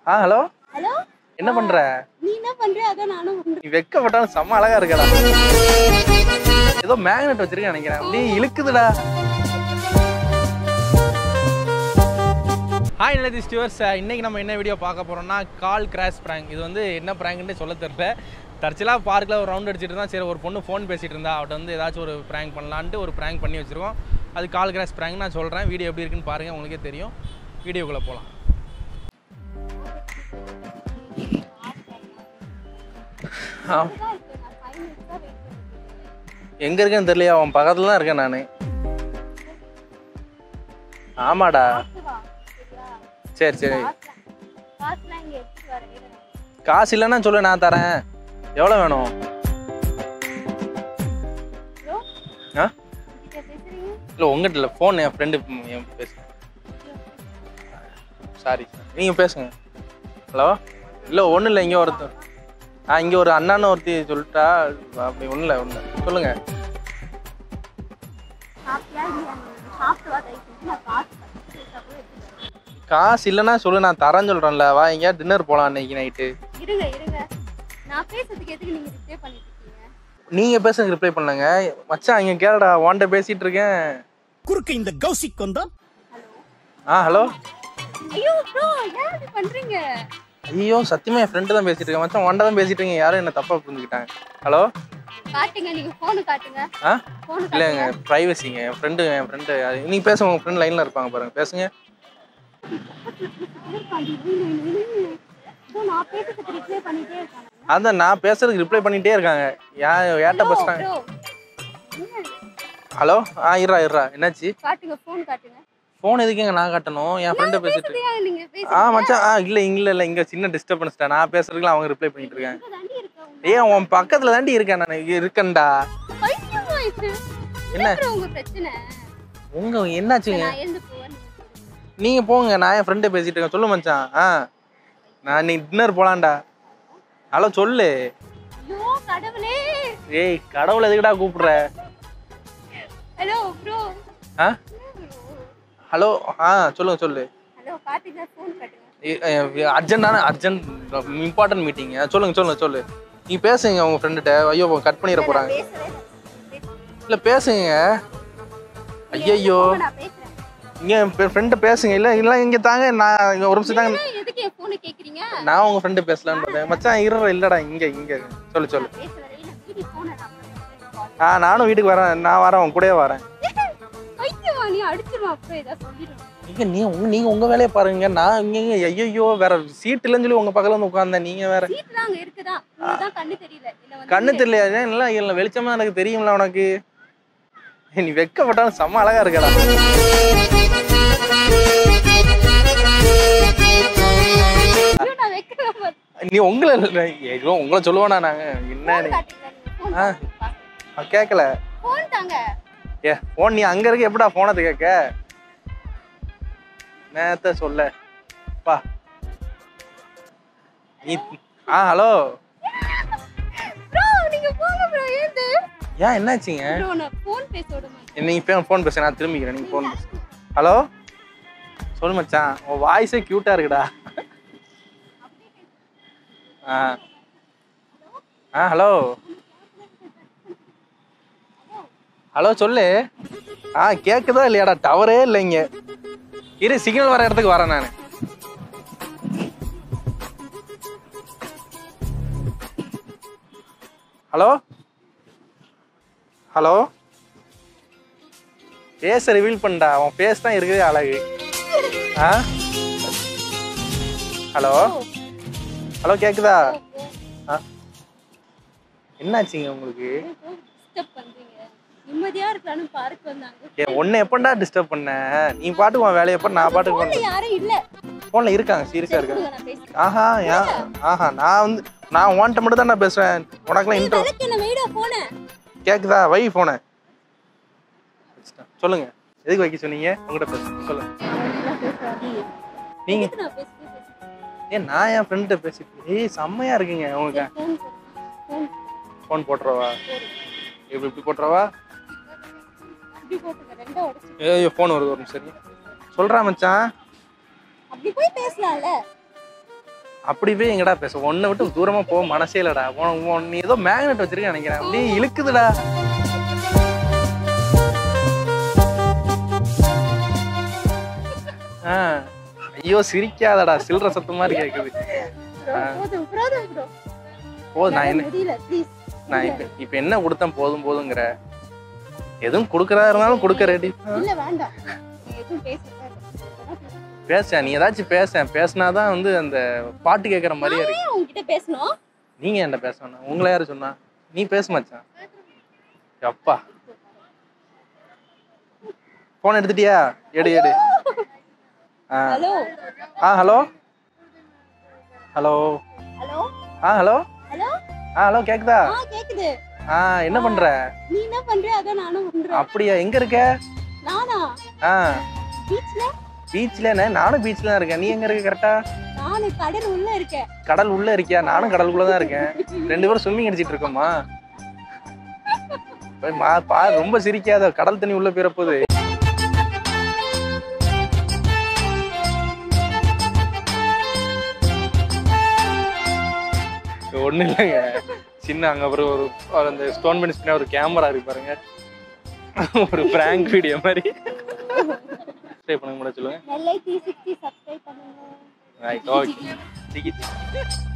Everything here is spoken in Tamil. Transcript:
ஆ ஹலோ ஹலோ என்ன பண்ற நீ என்ன பண்ற அதான் நானும் பண்றேன் நீ வெக்கப்பட்டாலும் செம்ம அழகா இருக்கடா ஏதோ மேக்னெட் வச்சிருக்கேன் நினைக்கிறேன் நீ இழுக்குதுடா ஹாய் நிலதி ஸ்டிவர்ஸ் இன்னைக்கு நம்ம என்ன வீடியோ பார்க்க போறோம்னா கால் கிராஷ் ப்ராங்க் இது வந்து என்ன ப்ராங்க்னு சொல்ல தெரியல தற்செயலாக பார்க்கில் ஒரு ரவுண்ட் அடிச்சிட்டு இருந்தா சரி ஒரு பொண்ணு ஃபோன் பேசிட்டு இருந்தா அவட்ட வந்து ஏதாச்சும் ஒரு ப்ராங்க் பண்ணலான்ட்டு ஒரு ப்ராங்க் பண்ணி வச்சிருக்கோம் அது கால் கிராஷ் ப்ராங்க் நான் சொல்கிறேன் வீடியோ எப்படி இருக்குன்னு பாருங்கள் உங்களுக்கே தெரியும் வீடியோக்குள்ளே போகலாம் ஆ தான் இருக்கேன் நான் ஃபைவ் மினிட்ஸ் தான் வெயிட் பண்ணிருக்கேன் எங்க இருக்கேன்னு தெரியலையா அவன் பக்கத்துல தான் இருக்கேன் நான் ஆமாடா காசு வா சரியா சரி சரி காசுலாம் காசுலாம் இங்க எடுத்துட்டு வரவே இல்லை காசு இல்லைன்னா சொல்லு நான் தரேன் எவ்வளோ வேணும் ப்ரோ ஆ கிட்ட பேசுறீங்க இல்லை உங்ககிட்ட இல்லை ஃபோன் என் ஃப்ரெண்டு என் பேசு சாரி நீங்கள் பேசுங்க ஹலோ இல்லை ஒன்றும் இல்லை இங்கே ஒருத்தர் ஆ இங்கே ஒரு அண்ணான்னு ஒருத்தி சொல்லிட்டா அப்படி ஒன்றும் இல்லை ஒன்றும் இல்லை சொல்லுங்கள் சாப்பிட்டியா இல்லையா நீ சாப்பிட்டு வா தயவு செஞ்சு நான் காசு பத்து பைசா கூட எடுத்துட்டு வரேன். காசு இல்லைன்னா சொல்லு நான் தரேன்னு சொல்கிறேன்ல வா எங்கேயா டின்னர் போகலாம் இன்னைக்கு நைட்டு இருங்க இருங்க நான் பேசுறதுக்கு எதுக்கு நீங்க ரிப்ளை பண்ணிட்டு இருக்கீங்க நீங்கள் பேசுங்க ரிப்ளை பண்ணுங்க மச்சான் இங்கே கேளுடா உன்கிட்ட பேசிகிட்டு இருக்கேன் குறுக்க இந்த கௌசிக் வந்தான் ஹலோ ஆ ஹலோ ஐயோ ப்ரோ ஏன் இப்படி பண்றீங்க ஐயோ சத்தியமா என் ஃப்ரெண்டு தான் பேசிட்டு இருக்கேன் மச்சான் ஒன்றை தான் பேசிட்டு இருக்கீங்க யாரும் என்ன தப்பா புரிஞ்சுக்கிட்டாங்க ஹலோ காட்டுங்க நீங்க போனு காட்டுங்க ஆ போனு இல்லைங்க ப்ரைவசிங்க என் ஃப்ரெண்டு என் ஃப்ரெண்டு நீங்க பேசுங்க உங்க ஃப்ரெண்ட் லைன்ல இருப்பாங்க பாருங்க பேசுங்க இதோ நான் பேசுறதுக்கு ரிப்ளை பண்ணிட்டே இருக்காங்க அதான் நான் பேசுறதுக்கு ரிப்ளை பண்ணிட்டே இருக்காங்க ஏன் ஏட்ட பேசுறாங்க ப்ரோ என்ன ஹலோ ஆ இருறா இருறா என்னாச்சு காட்டுங்க போன் காட்டுங்க ஃபோன் எதுக்குங்க நான் காட்டணும் என் ஃப்ரெண்டை பேசிட்டு பேசுறியா நீங்க பேச ஆ மச்சான் ஆ இல்லை இல்லை இல்லை இங்கே சின்ன டிஸ்டர்பன்ஸ் தான் நான் பேசுறதுக்குலாம் அவங்க ரிப்ளை பண்ணிட்டு இருக்காங்க தாண்டி இருக்கா ஏன் உன் பக்கத்துல தாண்டி இருக்கேன் நான் இங்க இருக்கேன்டா பைத்தியமா இது என்ன? என்ன உங்க பிரச்சனை உங்க என்னாச்சுங்க நான் எழுந்து போவேன் நீங்க போங்க நான் என் ஃப்ரெண்டை பேசிட்டு இருக்கேன் சொல்லு மச்சான் ஆ நான் நீ டின்னர் போலாம்டா ஹலோ சொல்லு ஐயோ கடவுளே ஏய் கடவுளை எதுக்குடா கூப்பிடுற hello bro ah hello ah சொல்லுங்க சொல்லு ஹலோ காட்டுங்க போன் காட்டுங்க அர்ஜென்டான அர்ஜென்ட் இம்பார்ட்டன்ட் மீட்டிங் சொல்லுங்க சொல்லுங்க சொல்லு நீ பேசுங்க உங்க ஃப்ரெண்டுகிட்ட ஐயோ கட் பண்ணிட போறாங்க பேசுறேன் இல்ல பேசுங்க ஐயையோ நான் பேசுறேன் இங்க என் ஃப்ரெண்டு பேசுங்க இல்ல இல்ல இங்க தாங்க நான் இங்க ஒரு நிமிஷம் தாங்க ஏன் எதுக்கு என் போனை கேக்குறீங்க நான் உங்க ஃப்ரெண்டு பேசலான்னு பார்த்தேன் மச்சான் இருற இல்லடா இங்க இங்க சொல்லு சொல்லு நான் பேசுறேன் இல்ல வீடி போனை நான் பண்ணுறேன். ஆ நானும் வீட்டுக்கு வரேன் நான் வரேன் உன் கூடயே வரேன் பைத்தியமா நீ அடிச்சிருவா அப்புறம் ஏதாவது சொல்லிடுவேன் இங்க நீ உங்க நீங்க உங்க வேலையை பாருங்க நான் இங்க ஐயோ வேற சீட் இல்லைன்னு சொல்லி உங்க பக்கத்துல வந்து உட்கார்ந்தேன் நீங்க வேற சீட்லாம் அங்க இருக்குதா உங்களுக்கு தான் கண்ணு தெரியல என்ன வந்து கண்ணு தெரியலையா இல்லை இல்லை வெளிச்சமா எனக்கு தெரியும்ல உனக்கு நீ வெக்கப்பட்டாலும் செம்ம அழகா இருக்கடா ஐயோ, நான் வைக்கிறேன் பாரு. நீ உங்களை இல்ல, ஐயோ உங்களை சொல்லுவானா நாங்க என்ன phone நீ காட்டுங்க, நீங்க phone ஆ. காட்டுங்க. நான் கேட்கல phone தாங்க ஏ போன் நீ அங்க இருக்க எப்படா போனது கேட்க நேத்த சொல்ல பா நீ ஆ ஹலோ ப்ரோ நீங்க போங்க ப்ரோ ஏந்து ஏன் என்னாச்சுங்க ப்ரோ நான் ஃபோன் பேச விட மாட்டேன் நீங்க ஃபோன் பேச நான் திரும்பிக்கிறேன் நீங்க ஃபோன் பேச ஹலோ சொல்லு மச்சான் உன் வாய்ஸே க்யூட்டா இருக்குடா ஆ ஆ ஹலோ ஹலோ சொல்லு ஆ கேக்குதா இல்லையாடா டவரே இல்லைங்க இரு சிக்னல் வர இடத்துக்கு வரேன் நான் ஹலோ ஹலோ ஃபேஸை ரிவீல் பண்ணடா அவன் ஃபேஸ் தான் இருக்குது அழகு ஆ ஹலோ ஹலோ கேக்குதா ஆ என்னாச்சுங்க உங்களுக்கு டிஸ்டர்ப் பண்றீங்க நிம்மதியா இருக்கலாம்னு பார்க் வந்தாங்க ஏ உன்னை எப்படா டிஸ்டர்ப் பண்ண நீ பாட்டுக்கு உன் வேலையை எப்ப நான் பாட்டுக்கு ஃபோன்ல பண்ண யாரும் இல்ல ஃபோன்ல இருக்காங்க சீரியஸா இருக்காங்க கொடுங்க, நான் பேசுறேன் ஆஹா ஏன் ஆஹா நான் வந்து நான் உன்கிட்ட மட்டும் தான் நான் பேசுவேன் உனக்குலாம் இன்ட்ரோ விளக்கு என்ன வெயிடா போன கேக்குதா வை போன சொல்லுங்க எதுக்கு வைக்க சொன்னீங்க உங்ககிட்ட பேச சொல்லுங்க நீங்க நான் பேசுறேன் பேசுறேன் ஏன் நான் என் ஃப்ரெண்ட்ட பேசிட்டு ஏய் செம்மையா இருக்குங்க உங்களுக்கு ஃபோன் ஃபோன் ஃபோன் போட்டுறவா இப்படி இப்படி போட்டுறவா அப்படி போட்டுங்க ரெண்டா உடைச்சு ஏய் ஃபோன் வருது ஒரு நிமிஷம் இருங்க. சொல்றா மச்சான் அப்படி போய் பேசலாம்ல அப்படி போய் எங்கடா பேச உன்னை விட்டு தூரமா போக மனசே இல்லடா உன் உன் நீ ஏதோ மேக்னெட் வச்சிருக்க நினைக்கிறேன் அப்படியே இழுக்குதுடா ஆ ஐயோ சிரிக்காதடா சில்லற சத்தம் மாதிரி கேக்குது Bro, போதும் போதும் ப்ரோ போதும் நான் என்ன முடியல ப்ளீஸ் நான் இப்ப இப்ப என்ன கொடுத்தேன் போதும் போதுங்கிற எதுவும் கொடுக்கறதா இருந்தாலும் கொடுக்க ரெடி இல்ல வேண்டாம் நீ எதுவும் பேச பேச நீ ஏதாச்சும் பேச பேசினாதான் வந்து அந்த பாட்டு கேட்குற மாதிரியே இருக்கு ஏன் உங்ககிட்ட பேசணும் நீங்க என்ன பேசணும் உங்களை யாரு சொன்னா நீ பேச மச்சான் அப்பா போன் எடுத்துட்டியா எடு எடு ah hello ah hello hello hello ah hello hello ah hello கேக்குதா ஆ கேக்குது ஆ என்ன பண்ற நீ என்ன பண்ற அதான் நானும் பண்றேன் அப்படியா எங்க இருக்க நானா ஆ பீச்ல பீச்ல நானும் பீச்ல தான் இருக்கேன் நீ எங்க இருக்க கரெக்டா நானு கடல் உள்ள இருக்கேன் கடல் உள்ள இருக்கியா நானும் கடலுக்குள்ள தான் இருக்கேன் ரெண்டு பேரும் ஸ்விம்மிங் அடிச்சிட்டு இருக்கோமா போய் மா பா ரொம்ப சிரிக்காத கடல் தண்ணி உள்ள போயிட போகுது ஒண்ணு இல்லைங்க சின்ன அங்க அப்புறம் ஒரு ஒரு அந்த ஸ்டோன் பென்ஸ் பின்னாடி ஒரு கேமரா இருக்கு பாருங்க ஒரு பிராங்க் வீடியோ மாதிரி சப்ஸ்கிரைப் பண்ணுங்க கூட சொல்லுங்க நெல்லை த்ரீ சிக்ஸ்டி சப்ஸ்கிரைப் பண்ணுங்க ரைட் ஓகே